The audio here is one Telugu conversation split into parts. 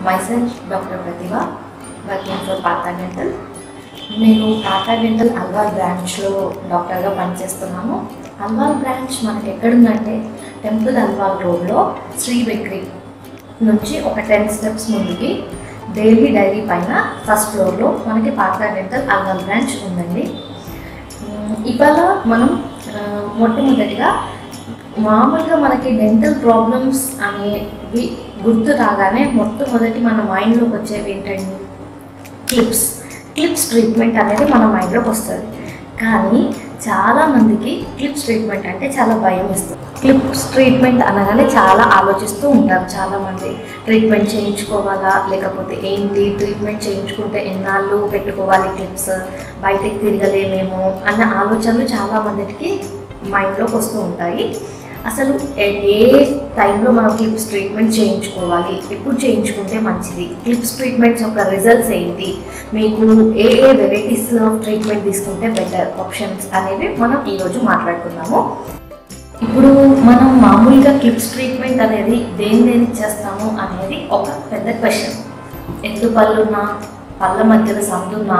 myself Dr. Pratibha, working for Partha Dental. నేను టాటా డెంటల్ అల్వాల్ బ్రాంచ్లో డాక్టర్గా పనిచేస్తున్నాను అల్వాల్ బ్రాంచ్ మనకి ఎక్కడుందంటే టెంపుల్ అల్వాల్ రోడ్లో శ్రీ బేకరీ నుంచి ఒక టెన్ స్టెప్స్ ముందుకి డైలీ డైరీ పైన ఫస్ట్ ఫ్లోర్లో మనకి పార్తా డెంటల్ అల్వాల్ బ్రాంచ్ ఉందండి ఉమ్, ఇవాళ మనం ఆ, మొట్టమొదటిగా మామూలుగా మనకి డెంటల్ ప్రాబ్లమ్స్ అనేవి గుర్తు రాగానే మొట్టమొదటి మన మైండ్లోకి వచ్చేవి ఏంటండి క్లిప్స్ క్లిప్స్ ట్రీట్మెంట్ అనేది మన మైండ్లోకి వస్తుంది కానీ చాలా మందికి క్లిప్స్ ట్రీట్మెంట్ అంటే చాలా భయం ఇస్తుంది క్లిప్స్ ట్రీట్మెంట్ అనగానే చాలా ఆలోచిస్తూ ఉంటారు చాలా మంది ట్రీట్మెంట్ చేయించుకోవాలా లేకపోతే ఏంటి ట్రీట్మెంట్ చేయించుకుంటే ఎన్నాళ్ళు పెట్టుకోవాలి క్లిప్స్ బయటకు తిరగలేమేమో అన్న ఆలోచనలు చాలా మందికి మైండ్లోకి వస్తూ ఉంటాయి అసలు ఏ- ఏ టైంలో మనం క్లిప్స్ ట్రీట్మెంట్ చేయించుకోవాలి ఎప్పుడు చేయించుకుంటే మంచిది క్లిప్స్ ట్రీట్మెంట్స్ యొక్క రిజల్ట్స్ ఏంటి మీకు ఏ ఏ వెరైటీస్ ఆఫ్ ట్రీట్మెంట్ తీసుకుంటే బెటర్ ఆప్షన్స్ అనేవి మనం ఈరోజు మాట్లాడుకుందాము ఇప్పుడు మనం మామూలుగా క్లిప్స్ ట్రీట్మెంట్ అనేది దేని దేనికి చేస్తాము అనేది ఒక పెద్ద క్వశ్చన్ ఎత్తు పళ్ళున్నా పళ్ళ మధ్యలో సందున్నా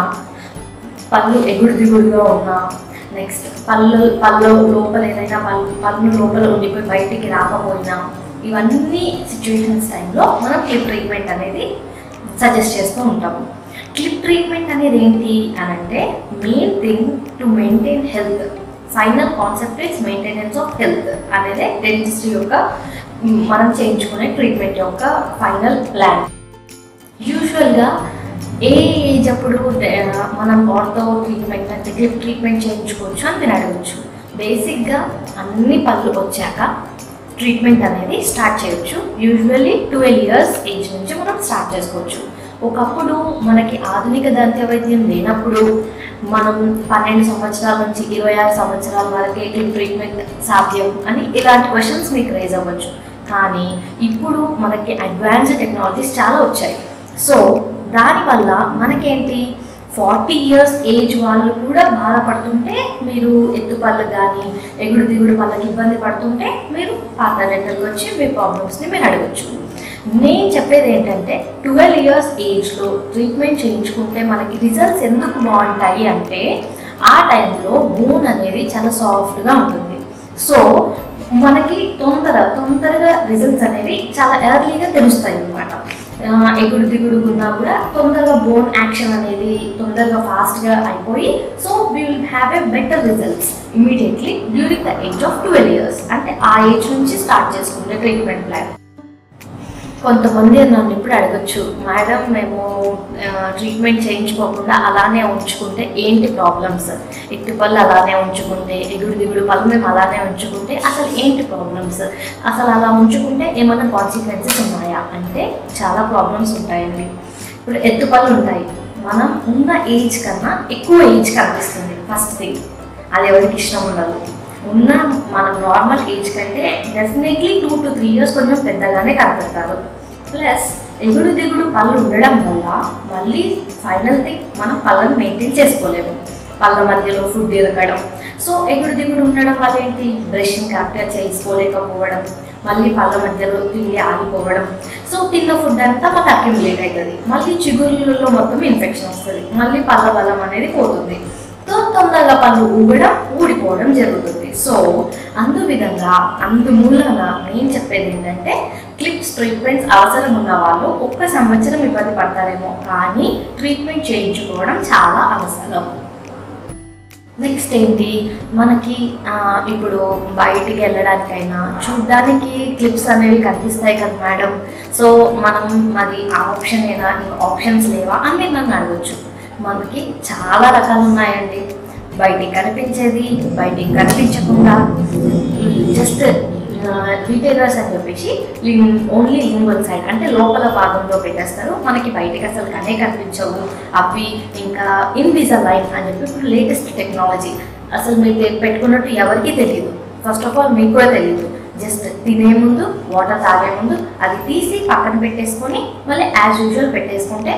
పళ్ళు ఎగుడు దిగుడుగా ఉన్నా నెక్స్ట్ పళ్ళు పళ్ళు లోపల ఏదైనా పళ్ళు పళ్ళు లోపల ఉండిపోయి బయటికి రాకపోయినా ఇవన్నీ సిచ్యువేషన్స్ టైంలో మనం క్లిప్ ట్రీట్మెంట్ అనేది సజెస్ట్ చేస్తూ ఉంటాము క్లిప్ ట్రీట్మెంట్ అనేది ఏంటి అని అంటే main thing to maintain health final concept is maintenance of health అనేది డెంటిస్ట్రీ యొక్క మ్, మనం చేయించుకునే ట్రీట్మెంట్ యొక్క ఫైనల్ ప్లాన్ యూజువల్గా ఏ ఏజ్ అప్పుడు డే- మనం ఆర్థో ట్రీట్మెంట్ అంటే గ్రిప్ ట్రీట్మెంట్ చేయించుకోవచ్చు అని మీరు అడగచ్చు బేసిక్గా అన్ని పళ్ళు వచ్చాక ట్రీట్మెంట్ అనేది స్టార్ట్ చేయొచ్చు యూజువల్లీ ట్వెల్వ్ ఇయర్స్ ఏజ్ నుంచి మనం స్టార్ట్ చేసుకోవచ్చు ఒకప్పుడు మనకి ఆధునిక దంత వైద్యం లేనప్పుడు మనం పన్నెండు సంవత్సరాల నుంచి ఇరవై ఆరు సంవత్సరాల వరకే క్లిప్ ట్రీట్మెంట్ సాధ్యం అని ఇలాంటి క్వశ్చన్స్ మీకు రేజ్ అవ్వచ్చు కానీ ఇప్పుడు మనకి అడ్వాన్స్డ్ టెక్నాలజీస్ చాలా వచ్చాయి సో దానివల్ల మనకేంటి ఫార్టీ ఇయర్స్ ఏజ్ వాళ్ళు కూడా బాధపడుతుంటే మీరు ఎత్తు పళ్ళు కానీ ఎగుడు దిగుడు పళ్ళకి ఇబ్బంది పడుతుంటే మీరు పాత డెంటల్కి వచ్చి మీ ప్రాబ్లమ్స్ని మీరు అడగచ్చు నేను చెప్పేది ఏంటంటే ట్వెల్వ్ ఇయర్స్ ఏజ్లో ట్రీట్మెంట్ చేయించుకుంటే మనకి రిజల్ట్స్ ఎందుకు బాగుంటాయి అంటే ఆ టైంలో బోన్ అనేది చాలా సాఫ్ట్గా ఉంటుంది సో మనకి తొందర తొందరగా రిజల్ట్స్ అనేవి చాలా ఎర్లీగా తెలుస్తాయి అన్నమాట ఆ, ఎగుడు దిగుడు ఉన్నా కూడా తొందరగా బోన్ యాక్షన్ అనేది తొందరగా ఫాస్ట్గా అయిపోయి so we will have a better results immediately during the age of twelve years అంటే ఆ ఏజ్ నుంచి స్టార్ట్ చేసుకుంటే ట్రీట్మెంట్ ప్లాన్ కొంతమంది నన్ను ఇప్పుడు అడగచ్చు మేడం మేము ట్రీట్మెంట్ చేయించుకోకుండా అలానే ఉంచుకుంటే ఏంటి ప్రాబ్లమ్స్ ఎత్తు పళ్ళు అలానే ఉంచుకుంటే ఎగుడు దిగుడు పళ్ళు మేము అలానే ఉంచుకుంటే అసలు ఏంటి ప్రాబ్లమ్స్ అసలు అలా ఉంచుకుంటే ఏమైనా కాన్సిక్వెన్సెస్ ఉన్నాయా అంటే చాలా ప్రాబ్లమ్స్ ఉంటాయండి ఇప్పుడు ఎత్తు పళ్ళు ఉంటాయి మనం ఉన్న ఏజ్ కన్నా ఎక్కువ ఏజ్ కనిపిస్తుంది ఫస్ట్ థింగ్ అది ఎవరికి ఇష్టం ఉండదు ఉన్న మన నార్మల్ ఏజ్ కంటే definitely two to three years కొంచెం పెద్దగానే కనపడతారు ప్లస్ ఎగుడు దిగుడు పళ్ళు ఉండడం వల్ల మళ్ళీ ఫైనల్ థింగ్ మనం పళ్ళను మెయింటైన్ చేసుకోలేము పళ్ళ మధ్యలో ఫుడ్ ఇరగడం సో ఎగుడు దిగుడు ఉండడం వల్ల ఏంటి బ్రషింగ్ కరెక్ట్గా చేసుకోలేకపోవడం మళ్ళీ పళ్ళ మధ్యలో తిండి ఆగిపోవడం సో తిన్న ఫుడ్ అంతా మాకు అక్యుములేట్ అవుతుంది మళ్ళీ చిగురులలో మొత్తం ఇన్ఫెక్షన్ వస్తుంది మళ్ళీ పళ్ళ బలం అనేది పోతుంది సో తొందరగా పళ్ళు ఊగడం ఊడిపోవడం జరుగుతుంది సో అందు విధంగా అందు మూలంగా నేను చెప్పేది ఏంటంటే క్లిప్స్ ట్రీట్మెంట్స్ అవసరం ఉన్న వాళ్ళు ఒక్క సంవత్సరం ఇబ్బంది పడతారేమో కానీ ట్రీట్మెంట్ చేయించుకోవడం చాలా అవసరం నెక్స్ట్ ఏంటి మనకి ఆ, ఇప్పుడు బయటికి వెళ్ళడానికైనా చూడ్డానికి క్లిప్స్ అనేవి కనిపిస్తాయి కదా మేడం సో మనం మరి ఆ ఆప్షన్ ఏనా ఇంకా ఆప్షన్స్ లేవా అని మీరు నన్ను అడగచ్చు మనకి చాలా రకాలు ఉన్నాయండి బయటికి కనిపించేది బయటికి కనిపించకుండా జస్ట్ రీటైలర్స్ అని చెప్పేసి ఓన్లీ లింగ్వల్ సైడ్ అంటే లోపల భాగంలో పెట్టేస్తారు మనకి బయటకి అసలు కనే కనిపించవు అవి ఇంకా ఇన్విజలైన్ అని చెప్పి ఇప్పుడు లేటెస్ట్ టెక్నాలజీ అసలు మీరు తె- పెట్టుకున్నట్టు ఎవరికీ తెలియదు ఫస్ట్ ఆఫ్ ఆల్ మీకు కూడా తెలియదు జస్ట్ తినే ముందు వాటర్ తాగే ముందు అది తీసి పక్కన పెట్టేసుకొని మళ్ళీ యాజ్ యూజువల్ పెట్టేసుకుంటే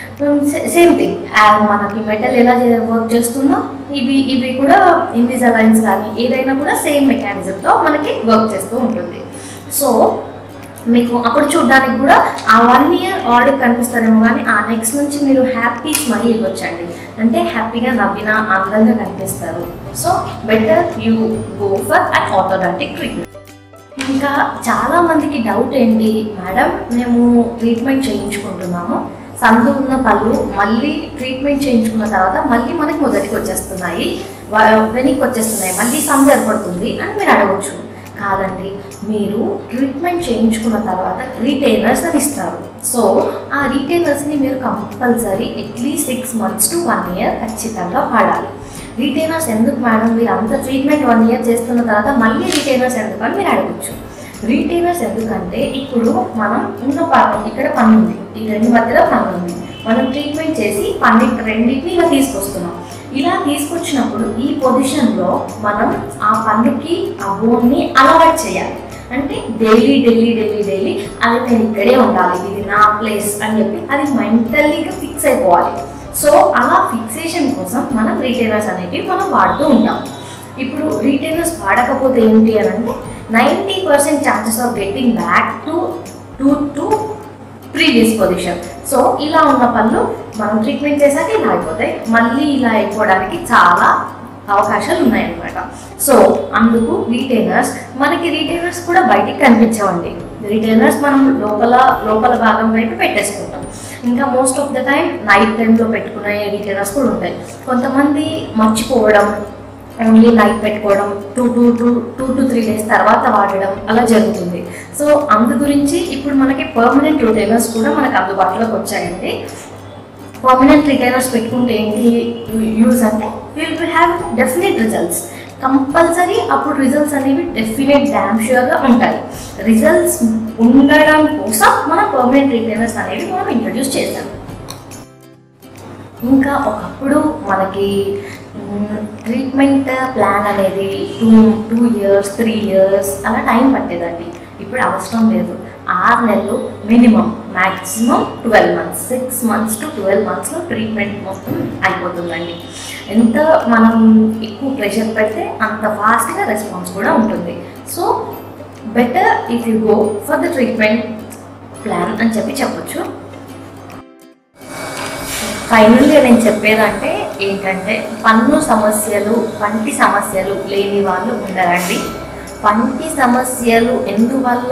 సేమ్ థింగ్ మనకి మెటల్ ఎలా వర్క్ చేస్తుందో ఇవి ఇవి కూడా ఇన్విజలైన్స్ కానీ ఏదైనా కూడా సేమ్ మెకానిజంతో మనకి వర్క్ చేస్తూ ఉంటుంది సో మీకు అప్పుడు చూడడానికి కూడా ఆ వన్ ఇయర్ ఆల్రెడీ కనిపిస్తారేమో కానీ ఆ నెక్స్ట్ నుంచి మీరు హ్యాపీ స్మైల్ ఇవ్వచ్చండి అంటే హ్యాపీగా నవ్విన అందంగా కనిపిస్తారు so better you go for an orthodontic treatment ఇంకా చాలా మందికి డౌట్ ఏంటి మేడం మేము ట్రీట్మెంట్ చేయించుకుంటున్నాము సందు ఉన్న పళ్ళు మళ్ళీ ట్రీట్మెంట్ చేయించుకున్న తర్వాత మళ్ళీ మనకి మొదటికి వచ్చేస్తున్నాయి వా- వెనక్కి వచ్చేస్తున్నాయి మళ్ళీ సందు ఏర్పడుతుంది అని మీరు అడగవచ్చు కాదండి మీరు ట్రీట్మెంట్ చేయించుకున్న తర్వాత రీటైనర్స్ అని ఇస్తారు సో ఆ రీటైనర్స్ని మీరు compulsory at least six months to one year ఖచ్చితంగా వాడాలి రీటైనర్స్ ఎందుకు మేడం మీరు అంత ట్రీట్మెంట్ వన్ ఇయర్ చేస్తున్న తర్వాత మళ్ళీ రీటైనర్స్ ఎందుకు అని మీరు అడగచ్చు రీటైనర్స్ ఎందుకంటే ఇప్పుడు మనం ఇంకో పన్ను ఇక్కడ పన్ను ఉంది ఈ రెండు మధ్యలో పన్ను ఉంది మనం ట్రీట్మెంట్ చేసి పన్ను రెండింటిని ఇలా తీసుకొస్తున్నాం ఇలా తీసుకొచ్చినప్పుడు ఈ పొజిషన్లో మనం ఆ పన్నుకి ఆ బోన్ని అలవాట్ చేయాలి అంటే డైలీ డైలీ డైలీ డైలీ అది నేను ఇక్కడే ఉండాలి ఇది నా ప్లేస్ అని చెప్పి అది మెంటల్లీగా ఫిక్స్ అయిపోవాలి సో అలా ఫిక్సేషన్ కోసం మనం రీటైనర్స్ అనేటివి మనం వాడుతూ ఉంటాం ఇప్పుడు రీటైనర్స్ వాడకపోతే ఏంటి అని అంటే ninety percent chances of getting back to two to previous position so ఇలా ఉన్న పళ్ళు మనం ట్రీట్మెంట్ చేశాక ఇలా అయిపోతాయి మళ్ళీ ఇలా అయిపోవడానికి చాలా అవకాశాలు ఉన్నాయన్నమాట సో అందుకు రీటైనర్స్ మనకి రీటైనర్స్ కూడా బయటికి కనిపించవండి రీటైనర్స్ మనం లోపల లోపల భాగం వైపు పెట్టేసుకుంటాం ఇంకా most of the time night టైంలో పెట్టుకునే రీటైనర్స్ కూడా ఉంటాయి కొంతమంది మర్చిపోవడం ఓన్లీ నైట్ పెట్టుకోవడం two two two two to three days తర్వాత వాడడం అలా జరుగుతుంది సో అందు గురించి ఇప్పుడు మనకి పర్మనెంట్ రిటైనర్స్ కూడా మనకు అందుబాటులోకి వచ్చాయండి పర్మనెంట్ రిటైనర్స్ పెట్టుకుంటే ఏంటి యూజ్ అంటే will will have definite results compulsory అప్పుడు రిజల్ట్స్ అనేవి డెఫినెట్ డ్యామ్ ష్యూర్గా ఉంటాయి రిజల్ట్స్ ఉండడం కోసం మన పర్మనెంట్ రిటైనర్స్ అనేవి మనం ఇంట్రడ్యూస్ చేసాం ఇంకా ఒకప్పుడు మనకి ట్రీట్మెంట్ ప్లాన్ అనేది two two years three years అలా టైం పట్టేదండి ఇప్పుడు అవసరం లేదు ఆరు నెలలు minimum maximum twelve months six months to twelve మంత్స్లో ట్రీట్మెంట్ మొత్తం అయిపోతుందండి ఎంత మనం ఎక్కువ ప్రెషర్ పెడితే అంత ఫాస్ట్గా రెస్పాన్స్ కూడా ఉంటుంది so better if you go for the treatment plan అని చెప్పి చెప్పొచ్చు ఫైనల్గా నేను చెప్పేదంటే ఏంటంటే పన్ను సమస్యలు పంటి సమస్యలు లేని వాళ్ళు ఉండరండి పంటి సమస్యలు ఎందువల్ల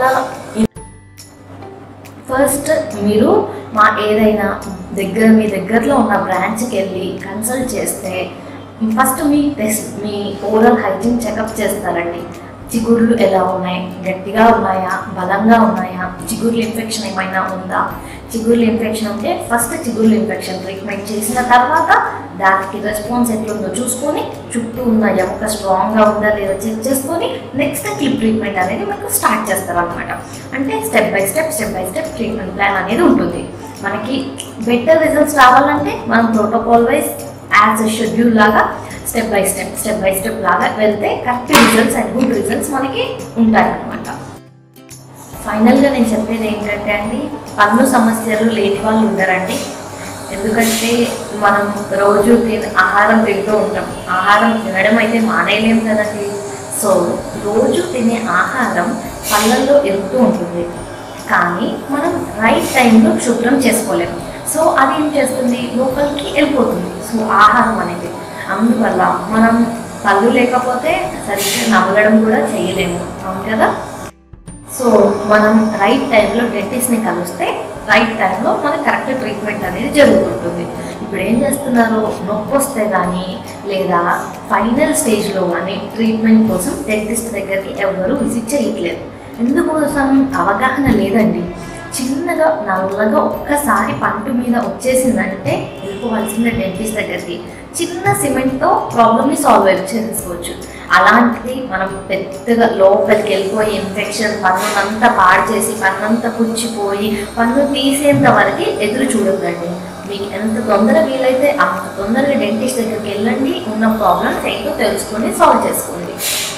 ఫస్ట్ మీరు మా ఏదైనా దగ్గర మీ దగ్గరలో ఉన్న బ్రాంచ్కి వెళ్ళి కన్సల్ట్ చేస్తే ఫస్ట్ మీ టెస్ట్ మీ ఓరల్ హైజీన్ చెకప్ చేస్తారండి చిగుర్లు ఎలా ఉన్నాయి గట్టిగా ఉన్నాయా బలంగా ఉన్నాయా చిగుర్లు ఇన్ఫెక్షన్ ఏమైనా ఉందా చిగుర్లు ఇన్ఫెక్షన్ ఉంటే ఫస్ట్ చిగుర్లు ఇన్ఫెక్షన్ ట్రీట్మెంట్ చేసిన తర్వాత దానికి రెస్పాన్స్ ఎట్లుందో చూసుకొని చుట్టూ ఉన్న ఎముక స్ట్రాంగ్గా ఉందా లేదా చెక్ చేసుకొని నెక్స్ట్ క్లిప్ ట్రీట్మెంట్ అనేది మీకు స్టార్ట్ చేస్తారనమాట అంటే step by step step by step treatment plan అనేది ఉంటుంది మనకి బెటర్ రిజల్ట్స్ రావాలంటే మనం protocol wise as a schedule లాగా step by step step by step లాగా వెళ్తే correct results and good results మనకి ఉంటాయన్నమాట ఫైనల్గా నేను చెప్పేది ఏంటంటే అండి పన్ను సమస్యలు లేని వాళ్ళు ఉండరండి ఎందుకంటే మనం రోజు తిన ఆహారం తింటూ ఉంటాం ఆహారం తినడం అయితే మానేయలేం కదండి సో రోజు తినే ఆహారం పళ్ళల్లో ఎరుగుతూ ఉంటుంది కానీ మనం రైట్ టైంలో శుభ్రం చేసుకోలేము సో అది ఏం చేస్తుంది లోపలికి వెళ్ళిపోతుంది సో ఆహారం అనేది అందువల్ల మనం పళ్ళు లేకపోతే సరిగ్గా నవ్వడం కూడా చేయలేము అవును కదా సో మనం రైట్ టైంలో డెంటిస్ట్ని కలిస్తే రైట్ టైంలో మనకి కరెక్ట్ ట్రీట్మెంట్ అనేది జరుగుతుంటుంది ఇప్పుడు ఏం చేస్తున్నారు నొప్పి వస్తే కానీ లేదా ఫైనల్ స్టేజ్లో కానీ ట్రీట్మెంట్ కోసం డెంటిస్ట్ దగ్గరికి ఎవరు విజిట్ చేయట్లేదు ఎందుకోసం అవగాహన లేదండి చిన్నగా నల్లగా ఒక్కసారి పంట మీద వచ్చేసిందంటే వెళ్ళిపోవాల్సిందే డెంటిస్ట్ దగ్గరికి చిన్న సిమెంట్తో ప్రాబ్లమ్ని సాల్వ్ చేసుకోవచ్చు అలాంటిది మనం పెద్దగా లోపలికి వెళ్ళిపోయి ఇన్ఫెక్షన్ పన్నునంతా పాడు చేసి పన్నంతా పుచ్చిపోయి పన్ను తీసేంత వరకు ఎదురు చూడకండి మీకు ఎంత తొందరగా వీలైతే అంత తొందరగా డెంటిస్ట్ దగ్గరికి వెళ్ళండి ఉన్న ప్రాబ్లమ్స్ ఏంటో తెలుసుకొని సాల్వ్ చేసుకోండి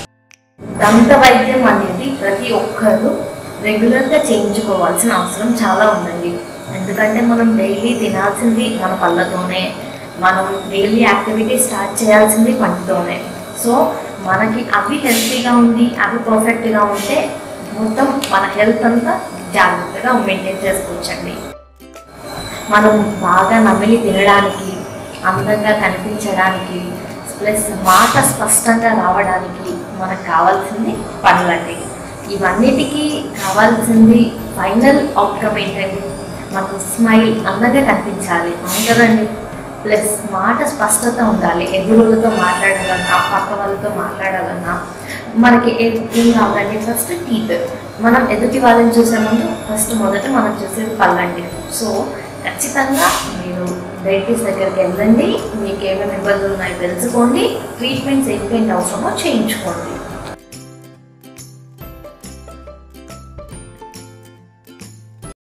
దంత వైద్యం అనేది ప్రతి ఒక్కరు రెగ్యులర్గా చేయించుకోవాల్సిన అవసరం చాలా ఉందండి ఎందుకంటే మనం డైలీ తినాల్సింది మన పళ్ళతోనే మనం డైలీ యాక్టివిటీ స్టార్ట్ చేయాల్సింది పంటతోనే సో మనకి అవి హెల్తీగా ఉంది అవి పర్ఫెక్ట్గా ఉంటే మొత్తం మన హెల్త్ అంతా జాగ్రత్తగా మెయింటైన్ చేసుకోవచ్చండి మనం బాగా నమిలి తినడానికి అందంగా కనిపించడానికి ప్లస్ మాట స్పష్టంగా రావడానికి మనకు కావాల్సింది పనులండి ఇవన్నిటికీ కావాల్సింది ఫైనల్ అవుట్కమ్ ఏంటండి మనకు స్మైల్ అందంగా కనిపించాలి అందరండి ప్లస్ మాట స్పష్టత ఉండాలి ఎదురులతో మాట్లాడాలన్నా పక్క వాళ్ళతో మాట్లాడాలన్నా మనకి ఏ- ఏం కావాలండి ఫస్ట్ టీత్ మనం ఎదుటి వాళ్ళని చూసే ముందు ఫస్ట్ మొదట మనం చూసేది పళ్ళండి సో ఖచ్చితంగా మీరు డైటిస్ట్ దగ్గరికి వెళ్ళండి మీకు ఏమేమి ఇబ్బందులు ఉన్నాయో తెలుసుకోండి ట్రీట్మెంట్స్ ఏంటంటే అవసరమో చేయించుకోండి